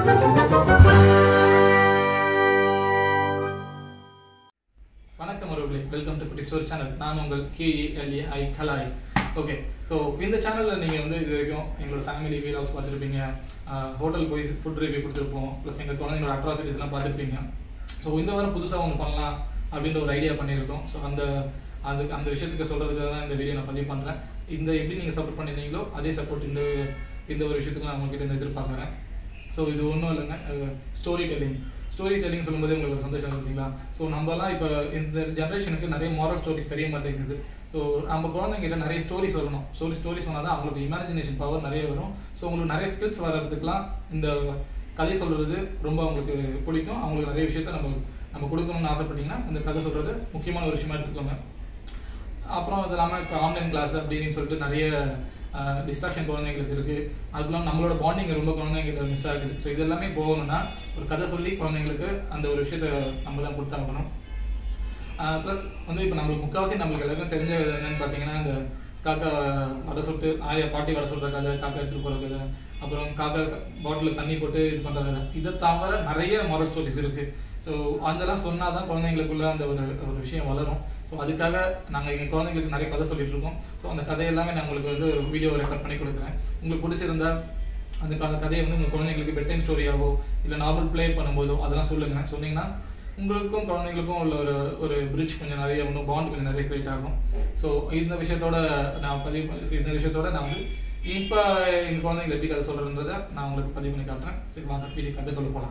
வணக்கம் அவர்களே welcome to Kutty story channel நான் உங்கள் கேஇஎல்ஏ ஐ கலாய் ஓகே ஸோ இந்த சேனலில் நீங்கள் வந்து இது வரைக்கும் எங்களோட ஃபேமிலி வீலாக்ஸ் பார்த்துருப்பீங்க ஹோட்டல் போய் ஃபுட் ரிவ்யூ கொடுத்துருப்போம் ப்ளஸ் எங்கள் குழந்தைங்களோட அட்ராசிட்டிஸ்லாம் பார்த்துருப்பீங்க ஸோ இந்த வாரம் புதுசாக ஒன்று பண்ணலாம் அப்படின்ற ஒரு ஐடியா பண்ணியிருக்கோம் ஸோ அந்த அதுக்கு அந்த விஷயத்துக்கு சொல்கிறதுக்கு தான் இந்த வீடியோ நான் பதிவு பண்ணுறேன் இந்த எப்படி நீங்கள் சப்போர்ட் பண்ணியிருந்தீங்களோ அதே சப்போர்ட் இந்த இந்த ஒரு விஷயத்துக்கு நான் உங்ககிட்ட இருந்து எதிர்பார்க்குறேன் ஸோ இது ஒன்றும் இல்லைங்க ஸ்டோரி டெல்லிங் ஸ்டோரி டெல்லிங் சொல்லும்போது உங்களுக்கு ஒரு சந்தோஷம் இருக்குங்களா ஸோ நம்மலாம் இப்போ இந்த ஜென்ரேஷனுக்கு நிறைய மாரல் ஸ்டோரிஸ் தெரிய மாட்டேங்குது ஸோ நம்ம குழந்தைங்கிட்ட நிறைய ஸ்டோரி சொல்லணும் ஸ்டோரி ஸ்டோரி சொன்னால் தான் அவங்களுக்கு இமேஜினேஷன் பவர் நிறைய வரும் ஸோ உங்களுக்கு நிறைய ஸ்கில்ஸ் வர்றதுக்குலாம் இந்த கதை சொல்கிறது ரொம்ப அவங்களுக்கு பிடிக்கும் அவங்களுக்கு நிறைய விஷயத்த நம்ம நம்ம கொடுக்கணும்னு ஆசைப்பட்டீங்கன்னா இந்த கதை சொல்கிறது முக்கியமான ஒரு விஷயமா எடுத்துக்கோங்க அப்புறம் அது இல்லாமல் இப்போ ஆன்லைன் கிளாஸ் அப்படின்னு சொல்லிட்டு நிறைய டிஸ்ட்ராக்ஷன் குழந்தைங்களுக்கு இருக்குது அது இல்லாமல் நம்மளோட பாண்டிங் ரொம்ப குழந்தைங்களுக்கு மிஸ் ஆகுது ஸோ இது எல்லாமே போகணும்னா ஒரு கதை சொல்லி குழந்தைங்களுக்கு அந்த ஒரு விஷயத்த நம்ம தான் கொடுத்தாகணும் ப்ளஸ் வந்து இப்போ நம்மளுக்கு முக்கால்வாசி நம்மளுக்கு எல்லாருக்கும் தெரிஞ்ச என்னன்னு பார்த்தீங்கன்னா இந்த காக்கா வடை சுட்டு ஆயா பாட்டி வடை சொல்கிற கதை காக்கா எடுத்துகிட்டு போகிற கதை அப்புறம் காக்கா பாட்டிலில் தண்ணி போட்டு இது பண்ணுற கதை இதை தவிர நிறைய மாரல் ஸ்டோரிஸ் இருக்குது ஸோ அதெல்லாம் சொன்னால் தான் குழந்தைங்களுக்குள்ள அந்த ஒரு ஒரு விஷயம் வளரும் ஸோ அதுக்காக நாங்கள் எங்கள் குழந்தைங்களுக்கு நிறைய கதை சொல்லிட்டு இருக்கோம் ஸோ அந்த கதை எல்லாமே நான் உங்களுக்கு வந்து வீடியோ ரெக்கார்ட் பண்ணி கொடுக்குறேன் உங்களுக்கு பிடிச்சிருந்தா அந்த க- கதையை வந்து உங்கள் குழந்தைங்களுக்கு பெட் டைம் ஸ்டோரியாவோ இல்லை நார்மல் ப்ளே பண்ணும்போதோ அதெல்லாம் சொல்லுங்கள் சொன்னீங்கன்னா உங்களுக்கும் குழந்தைங்களுக்கும் உள்ள ஒரு ஒரு பிரிட்ஜ் கொஞ்சம் நிறைய இன்னும் பாண்ட் கொஞ்சம் நிறைய கிரியேட் ஆகும் ஸோ இந்த விஷயத்தோட நான் பதிவு பண்ணி- இந்த விஷயத்தோட நான் வந்து இப்போ எங்கள் குழந்தைங்களை எப்படி கதை சொல்கிறன்றதை நான் உங்களுக்கு பதிவு பண்ணி காட்டுறேன் சரி வாங்க வீடியோ கதைக்குள்ள போகலாம்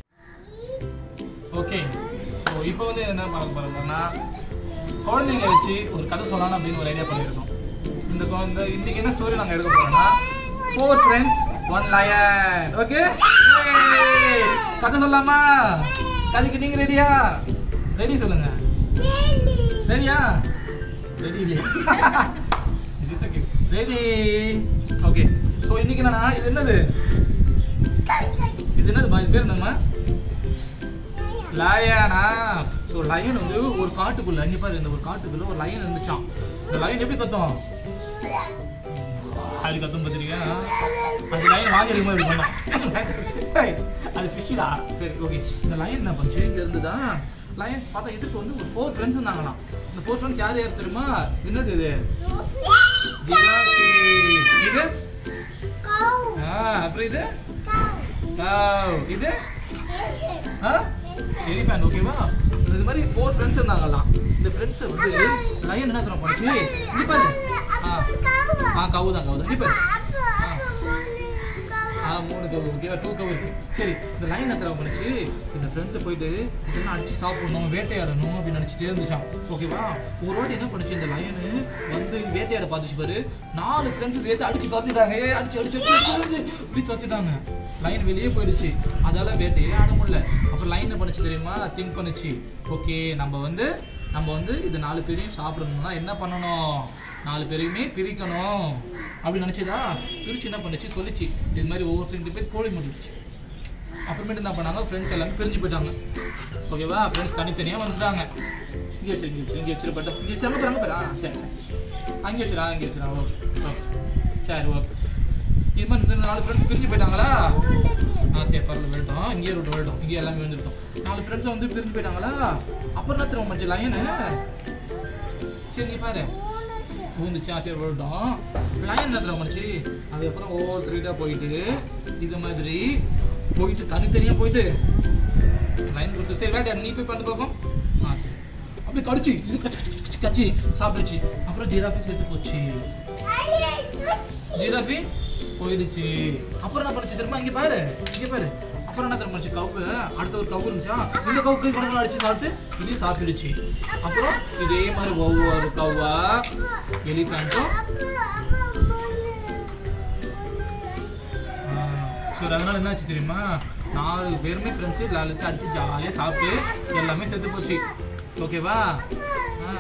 ஓகே ஸோ இப்போ வந்து என்ன பண்ண போகிறோம்னா குழந்தைங்க வச்சு ஒரு கதை சொல்லலாம் அப்படின்னு ஒரு ஐடியா பண்ணியிருக்கோம் இந்த குழந்தை இன்னைக்கு என்ன ஸ்டோரி நாங்கள் எடுக்க போறோம்னா four friends one lion okay கதை சொல்லலாமா கதைக்கு நீங்க ரெடியா ரெடி சொல்லுங்க ரெடியா ரெடி இல்லையா ரெடி ஓகே ஸோ இன்னைக்கு என்னன்னா இது என்னது இது என்னதுமா இது பேர் என்னம்மா லயனா ஸோ லயன் வந்து ஒரு காட்டுக்குள்ள இங்க பாரு இந்த ஒரு காட்டுக்குள்ள ஒரு லயன் இருந்துச்சான் இந்த லயன் எப்படி கத்தும் அது கத்தும் பார்த்துருக்கீங்க அந்த லயன் வாங்கி அடிக்கும்போது இப்படி பண்ணோம் அது ஃபிஷ்ஷிடா சரி ஓகே இந்த லயன் என்ன பண்ணுச்சு இங்க இருந்துதா லயன் பார்த்தா இதுக்கு வந்து ஒரு ஃபோர் ஃப்ரெண்ட்ஸ் இருந்தாங்களாம் இந்த ஃபோர் ஃப்ரெண்ட்ஸ் யார் யார் தெரியுமா என்னது இது ஜிராஃபி இது ஆ அப்புறம் இது cow. இது ஆ எலிஃபேண்ட் ஓகேவா இது மாதிரி ஃபோர் ஃப்ரெண்ட்ஸ் இருந்தாங்கலாம் இந்த ஃப்ரெண்ட்ஸ் வந்து லயன் என்ன தெரியுமா பண்ணுச்சு இங்க பாரு ஆ ஆ கவு தான் கவு தான் இங்க பாரு ஆ மூணு கவு ஓகேவா டூ கவு இருக்கு சரி இந்த லைன் என்ன தெரியுமா பண்ணுச்சு இந்த ஃப்ரெண்ட்ஸை போயிட்டு இதெல்லாம் அடிச்சு சாப்பிடணும் வேட்டையாடணும் அப்படின்னு நினச்சிட்டே இருந்துச்சான் ஓகேவா ஒரு வாட்டி என்ன பண்ணுச்சு இந்த லயனு வந்து வேட்டையாட பார்த்துச்சு பாரு நாலு ஃப்ரெண்ட்ஸ் சேர்த்து அடிச்சு துரத்திட்டாங்க ஏய், அடிச்சு அடிச்சு அடிச்சு அடிச்சு, அடிச்சு இப்படி துரத்திட்டாங்க லைன் வெளியே போயிடுச்சு அதால வேட்டையே ஆட முடியல அப்புறம் லைன் என்ன பண்ணுச்சு தெரியுமா திங்க் பண்ணுச்சு ஓகே நம்ம வந்து நம்ம வந்து இது நாலு பேரையும் சாப்பிடணும்னா என்ன பண்ணணும் நாலு பேரையுமே பிரிக்கணும் அப்படி நினச்சிதா பிரிச்சு என்ன பண்ணுச்சு சொல்லிச்சு இது மாதிரி ஒவ்வொருத்தர் ரெண்டு பேர் கோழி முடிச்சு அப்புறமேட்டு என்ன பண்ணாங்க ஃப்ரெண்ட்ஸ் எல்லாமே பிரிஞ்சு போயிட்டாங்க ஓகேவா ஃப்ரெண்ட்ஸ் தனித்தனியாக வந்துட்டாங்க இங்கே வச்சிரு இங்கே வச்சிரு இங்கே வச்சிரு பட்டா இங்கே வச்சு அங்கே பாரு ஆ சரி சரி அங்கே வச்சிரா அங்கே வச்சிரா ஓகே ஓகே சரி ஓகே இது மாதிரி ரெண்டு நாலு ஃப்ரெண்ட்ஸ் பிரிஞ்சு போயிட்டாங்களா ஆ சரி பரவாயில்ல விழுட்டோம் இங்கேயே விட்டு விழுட்டோம் இங்கேயே எல்லாமே விழுந்துட்டோம் நாலு ஃப்ரெண்ட்ஸ் வந்து பிரிஞ்சு போயிட்டாங்களா அப்புறம் என்ன திரும்ப மச்சு லயனு சரி நீ பாரு ஊந்துச்சா சரி விழுட்டோம் லயன் என்ன திரும்ப மச்சு அதுக்கப்புறம் ஒவ்வொருத்தருக்கிட்ட போயிட்டு இது மாதிரி போயிட்டு தனித்தனியாக போயிட்டு லைன் கொடுத்து சரி வேட்டை நீ போய் பண்ணி பார்ப்போம் ஆ சரி அப்படியே கடிச்சு இது கச்சு கச்சு கச்சு கச்சு கச்சு சாப்பிடுச்சு அப்புறம் ஜிராஃபி சேர்த்து போச்சு ஜிராஃபி போயிடுச்சு அப்புறம் என்ன பண்ணுச்சு திரும்ப இங்க பாரு இங்க பாரு அப்புறம் என்ன திரும்ப பண்ணுச்சு கவு அடுத்த ஒரு கவு இருந்துச்சா இந்த கவுக்கு கணக்கு அடிச்சு சாப்பிட்டு இதையும் சாப்பிடுச்சு அப்புறம் இதே மாதிரி ஒவ்வொரு கவ்வா எலிஃபேண்ட்டும் ஸோ அதனால என்னாச்சு தெரியுமா நாலு பேருமே ஃப்ரெண்ட்ஸு லாலுக்கு அடிச்சு ஜாலியாக சாப்பிட்டு எல்லாமே செத்து போச்சு ஓகேவா ஆ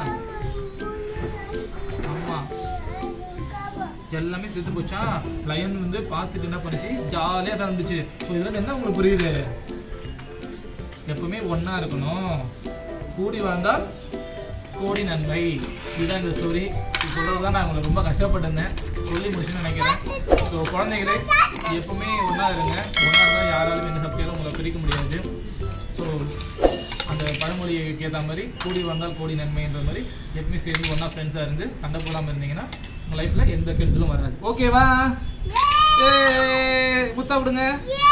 ஆமாம் எல்லாமே செத்து போச்சா லயன் வந்து பார்த்துட்டு என்ன பண்ணுச்சு ஜாலியாக தான் இருந்துச்சு ஸோ இதுல இருந்து என்ன உங்களுக்கு புரியுது எப்பவுமே ஒண்ணா இருக்கணும் கூடி வாழ்ந்தால் கோடி நன்மை இதுதான் இந்த ஸ்டோரி இது சொல்கிறது தான் நான் உங்களுக்கு ரொம்ப கஷ்டப்பட்டிருந்தேன் சொல்லி முடிச்சுன்னு நினைக்கிறேன் ஸோ குழந்தைகளே எப்பவுமே ஒன்றா இருங்க ஒன்றா இருந்தால் யாராலும் என்ன பழமொழிக்கு ஏற்ற மாதிரி கூடி வந்தால் கோடி நன்மைன்ற மாதிரி எப்பவுமே சேர்ந்து ஒன்றா ஃப்ரெண்ட்ஸாக இருந்து சண்டை போடாமல் இருந்தீங்கன்னா உங்கள் லைஃப்பில் எந்த கெடுதலும் வராது ஓகேவா ஏ முத்தா விடுங்க